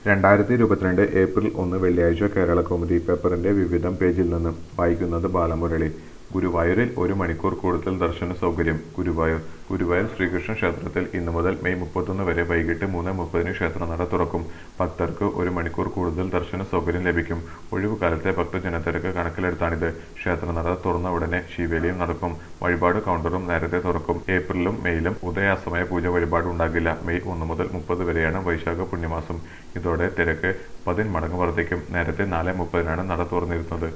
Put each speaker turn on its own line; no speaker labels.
രണ്ടായിരത്തി ഇരുപത്തിരണ്ട് ഏപ്രിൽ ഒന്ന് വെള്ളിയാഴ്ച കേരള കൗമുദി പേപ്പറിന്റെ വിവിധം പേജിൽ നിന്ന് വായിക്കുന്നത് ബാലമുരളി ഗുരുവായൂരിൽ ഒരു മണിക്കൂർ കൂടുതൽ ദർശന സൗകര്യം ഗുരുവായൂർ ഗുരുവായൂർ ശ്രീകൃഷ്ണ ക്ഷേത്രത്തിൽ ഇന്നു മുതൽ മെയ് മുപ്പത്തൊന്ന് വരെ വൈകിട്ട് മൂന്ന് മുപ്പതിന് ക്ഷേത്രനട തുറക്കും ഭക്തർക്ക് ഒരു മണിക്കൂർ കൂടുതൽ ദർശന സൗകര്യം ലഭിക്കും ഒഴിവുകാലത്തെ ഭക്തജനത്തിരക്ക് കണക്കിലെടുത്താണിത് ക്ഷേത്രനട തുറന്ന ഉടനെ ശിവേലിയും നടക്കും വഴിപാട് കൗണ്ടറും നേരത്തെ തുറക്കും ഏപ്രിലും മെയ്യിലും ഉദയാസ്തമയ പൂജ വഴിപാട് ഉണ്ടാകില്ല മെയ് ഒന്ന് മുതൽ മുപ്പത് വരെയാണ് വൈശാഖ പുണ്യമാസം ഇതോടെ തിരക്ക് പതിന്മടങ്ങ് വർദ്ധിക്കും നേരത്തെ നാല് മുപ്പതിനാണ് നട തുറന്നിരുന്നത്